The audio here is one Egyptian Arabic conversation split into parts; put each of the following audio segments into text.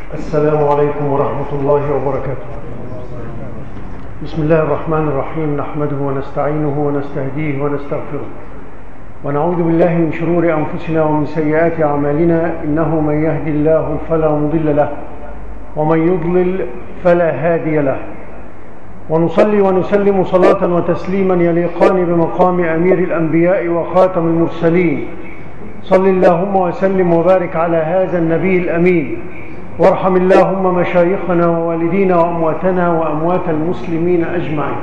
السلام عليكم ورحمة الله وبركاته بسم الله الرحمن الرحيم نحمده ونستعينه ونستهديه ونستغفره ونعوذ بالله من شرور أنفسنا ومن سيئات أعمالنا إنه من يهدي الله فلا مضل له ومن يضلل فلا هادي له ونصلي ونسلم صلاة وتسليما يليقان بمقام أمير الأنبياء وخاتم المرسلين صل اللهم وسلم وبارك على هذا النبي الأمين وارحم اللهم مشايخنا ووالدينا وأمواتنا وأموات المسلمين أجمعين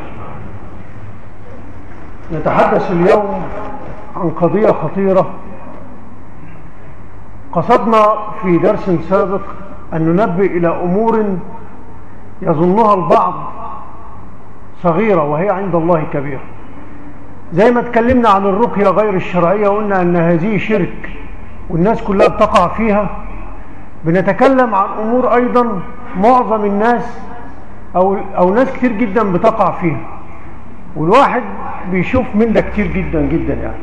نتحدث اليوم عن قضية خطيرة قصدنا في درس سابق أن ننبه إلى أمور يظنها البعض صغيرة وهي عند الله كبيرة زي ما اتكلمنا عن الرقية غير الشرعية وقلنا أن هذه شرك والناس كلها بتقع فيها بنتكلم عن أمور أيضا معظم الناس أو, أو ناس كتير جدا بتقع فيها والواحد بيشوف من ده كتير جدا جدا يعني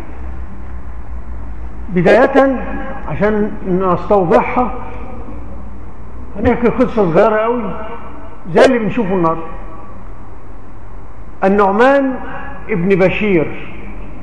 بداية عشان نستوضحها هنحكي قصة صغيرة قوي زي اللي بنشوفه النهارده النعمان ابن بشير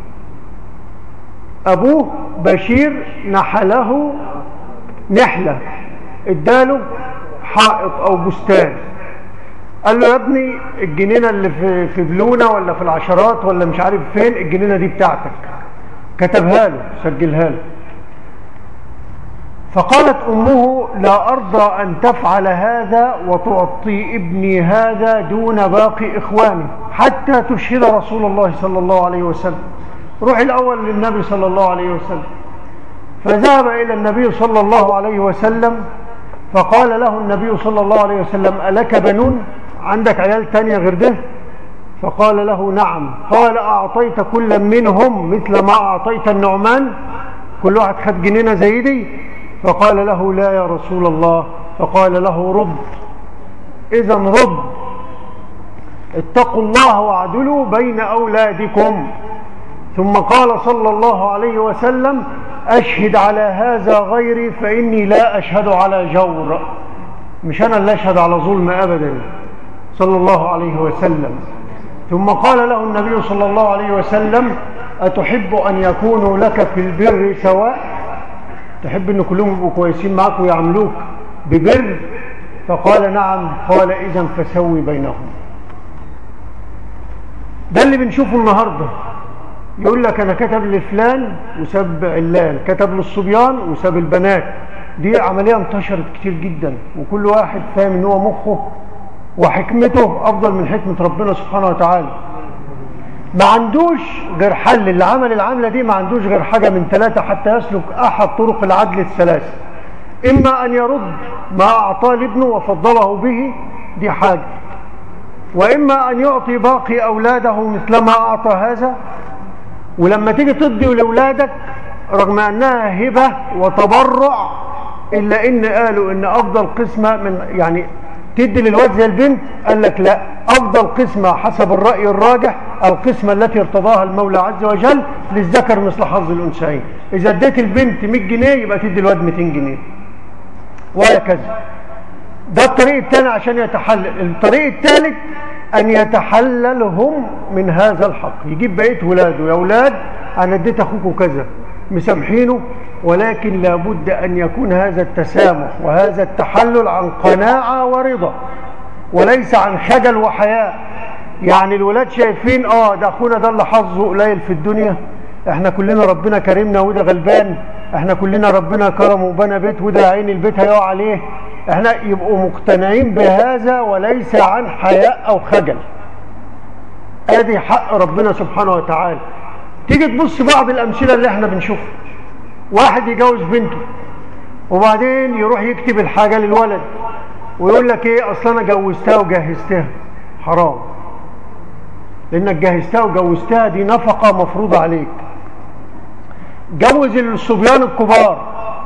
أبوه بشير نحله نحلة اداله حائط أو بستان قال له يا ابني الجنينة اللي في, في بلونة ولا في العشرات ولا مش عارف فين الجنينة دي بتاعتك كتبها له سجلها له فقالت أمه لا أرضى أن تفعل هذا وتعطي ابني هذا دون باقي إخواني حتى تشهد رسول الله صلى الله عليه وسلم روح الأول للنبي صلى الله عليه وسلم فذهب إلى النبي صلى الله عليه وسلم فقال له النبي صلى الله عليه وسلم ألك بنون عندك عيال تانية غير ده فقال له نعم قال أعطيت كل منهم مثل ما أعطيت النعمان كل واحد خد جنينة زي دي فقال له لا يا رسول الله فقال له رد إذا رد اتقوا الله واعدلوا بين أولادكم ثم قال صلى الله عليه وسلم أشهد على هذا غيري فإني لا أشهد على جور مش أنا اللي أشهد على ظلم أبدا صلى الله عليه وسلم ثم قال له النبي صلى الله عليه وسلم أتحب أن يكونوا لك في البر سواء تحب أن كلهم يبقوا كويسين معك ويعملوك ببر فقال نعم قال إذا فسوي بينهم ده اللي بنشوفه النهاردة يقول لك أنا كتب لفلان وساب علان كتب للصبيان وساب البنات دي عملية انتشرت كتير جدا وكل واحد فاهم ان هو مخه وحكمته أفضل من حكمة ربنا سبحانه وتعالى ما عندوش غير حل اللي عمل العملة دي ما عندوش غير حاجة من ثلاثة حتى يسلك أحد طرق العدل الثلاثة إما أن يرد ما أعطاه لابنه وفضله به دي حاجة وإما أن يعطي باقي أولاده مثل ما أعطى هذا ولما تيجي تدي لأولادك رغم أنها هبة وتبرع إلا إن قالوا إن أفضل قسمة من يعني تدي للواد زي البنت قال لك لا أفضل قسمة حسب الرأي الراجح القسمة التي ارتضاها المولى عز وجل للذكر مثل حظ الأنثيين إذا اديت البنت 100 جنيه يبقى تدي الواد 200 جنيه وهكذا ده الطريق الثاني عشان يتحلل الطريق الثالث أن يتحللهم من هذا الحق يجيب بقية ولاده يا أولاد أنا اديت أخوكم كذا مسامحينه ولكن لابد أن يكون هذا التسامح وهذا التحلل عن قناعة ورضا وليس عن خجل وحياء يعني الولاد شايفين اه ده اخونا ده اللي حظه قليل في الدنيا احنا كلنا ربنا كرمنا وده غلبان احنا كلنا ربنا كرمه وبنى بيت وده عين البيت هيقع عليه احنا يبقوا مقتنعين بهذا وليس عن حياء او خجل ادي حق ربنا سبحانه وتعالى تيجي تبص بعض الامثله اللي احنا بنشوفها واحد يجوز بنته وبعدين يروح يكتب الحاجه للولد ويقول لك ايه اصل انا جوزتها وجهزتها حرام لانك جهزتها وجوزتها دي نفقه مفروضه عليك جوز الصبيان الكبار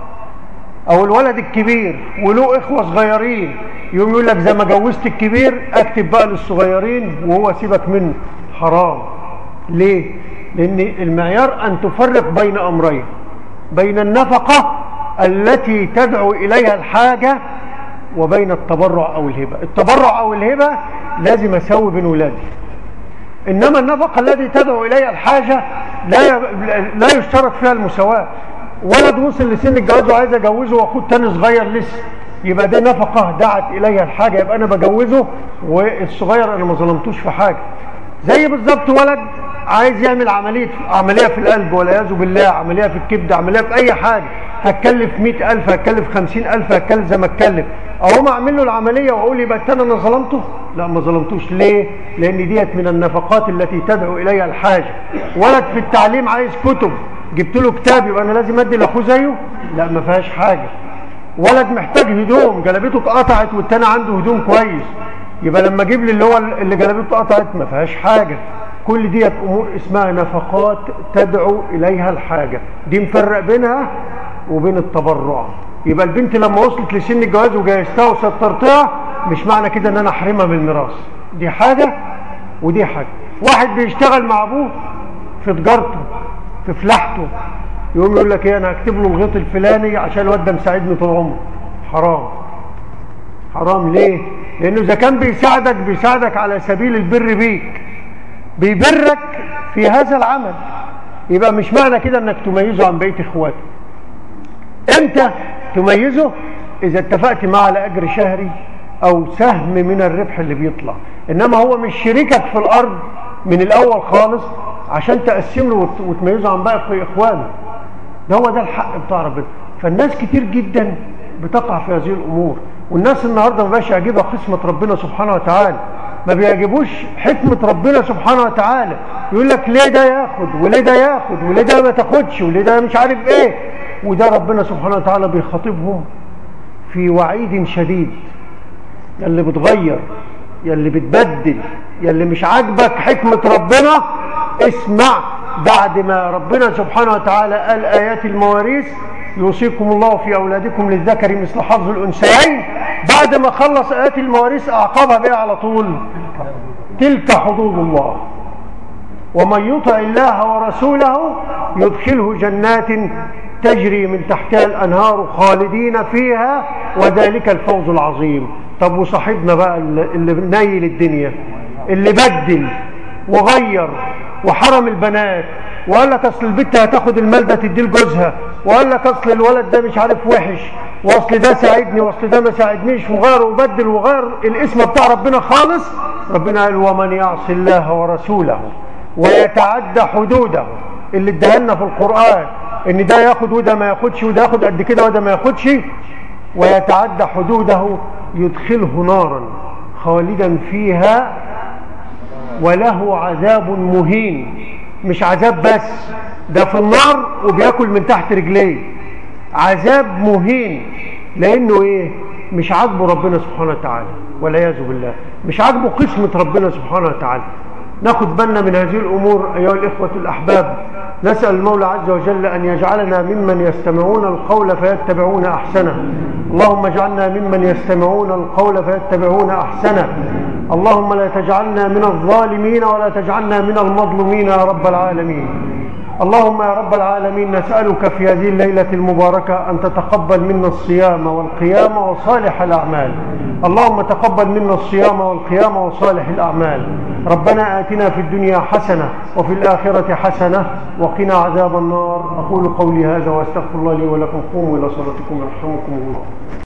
او الولد الكبير وله اخوه صغيرين يقوم يقول لك زي ما جوزت الكبير اكتب بقى للصغيرين وهو سيبك منه حرام ليه لان المعيار ان تفرق بين امرين بين النفقه التي تدعو اليها الحاجه وبين التبرع أو الهبة التبرع أو الهبة لازم أسوي بين ولادي إنما النفقة التي تدعو إليها الحاجة لا لا يشترط فيها المساواة ولد وصل لسن الجواز وعايز أجوزه وأخوه تاني صغير لسه يبقى ده نفقة دعت إليها الحاجة يبقى أنا بجوزه والصغير أنا ما ظلمتوش في حاجة زي بالظبط ولد عايز يعمل عملية عملية في القلب والعياذ بالله عملية في الكبد عملية في أي حاجة هتكلف مئة ألف هتكلف خمسين ألف هتكلف زي ما اتكلف أقوم أعمل له العملية وأقول يبقى التاني أنا ظلمته؟ لا ما ظلمتوش ليه؟ لأن ديت من النفقات التي تدعو إليها الحاجة ولد في التعليم عايز كتب جبت له كتاب يبقى أنا لازم أدي لأخوه زيه؟ لا ما فيهاش حاجة ولد محتاج هدوم جلبته اتقطعت والتاني عنده هدوم كويس يبقى لما اجيب لي اللي هو اللي جلبته اتقطعت ما فيهاش حاجه كل ديت امور اسمها نفقات تدعو اليها الحاجه دي مفرق بينها وبين التبرع يبقى البنت لما وصلت لسن الجواز وجهزتها وسترتها مش معنى كده ان انا احرمها من الميراث دي حاجه ودي حاجه واحد بيشتغل مع ابوه في تجارته في فلاحته يقوم يقول لك ايه انا هكتب له الغيط الفلاني عشان الواد ده مساعدني طول عمره حرام حرام ليه لانه اذا كان بيساعدك بيساعدك على سبيل البر بيك بيبرك في هذا العمل يبقى مش معنى كده انك تميزه عن بقيه اخواته امتى تميزه اذا اتفقت معه على اجر شهري او سهم من الربح اللي بيطلع انما هو مش شريكك في الارض من الاول خالص عشان تقسم له وتميزه عن باقي اخوانه ده هو ده الحق بتاع ربنا فالناس كتير جدا بتقع في هذه الامور والناس النهارده ما بقاش يعجبها قسمه ربنا سبحانه وتعالى ما بيعجبوش حكمه ربنا سبحانه وتعالى يقول لك ليه ده ياخد وليه ده ياخد وليه ده ما تاخدش وليه ده مش عارف ايه وده ربنا سبحانه وتعالى بيخاطبهم في وعيد شديد يا اللي بتغير يا اللي بتبدل يا اللي مش عاجبك حكمه ربنا اسمع بعد ما ربنا سبحانه وتعالى قال آيات المواريث يوصيكم الله في أولادكم للذكر مثل حظ الأنثيين بعد ما خلص آيات المواريث أعقبها بها على طول تلك حدود الله ومن يطع الله ورسوله يدخله جنات تجري من تحتها الأنهار خالدين فيها وذلك الفوز العظيم طب وصاحبنا بقى اللي نايل الدنيا اللي بدل وغير وحرم البنات وقال لك اصل البت هتاخد المال ده تديه لجوزها وقال لك اصل الولد ده مش عارف وحش واصل ده ساعدني واصل ده ما ساعدنيش وغير وبدل وغير الاسم بتاع ربنا خالص ربنا قال ومن يعص الله ورسوله ويتعدى حدوده اللي ادهلنا في القرآن ان ده ياخد وده ما ياخدش وده ياخد قد كده وده ما ياخدش ويتعدى حدوده يدخله نارا خالدا فيها وله عذاب مهين مش عذاب بس ده في النار وبياكل من تحت رجليه عذاب مهين لانه ايه مش عاجبه ربنا سبحانه وتعالى والعياذ بالله مش عاجبه قسمه ربنا سبحانه وتعالى ناخد بالنا من هذه الامور ايها الاخوه الاحباب نسال المولى عز وجل ان يجعلنا ممن يستمعون القول فيتبعون احسنه اللهم اجعلنا ممن يستمعون القول فيتبعون احسنه اللهم لا تجعلنا من الظالمين ولا تجعلنا من المظلومين يا رب العالمين اللهم يا رب العالمين نسألك في هذه الليلة المباركة أن تتقبل منا الصيام والقيام وصالح الأعمال اللهم تقبل منا الصيام والقيام وصالح الأعمال ربنا آتنا في الدنيا حسنة وفي الآخرة حسنة وقنا عذاب النار أقول قولي هذا وأستغفر الله لي ولكم قوموا إلى صلاتكم يرحمكم الله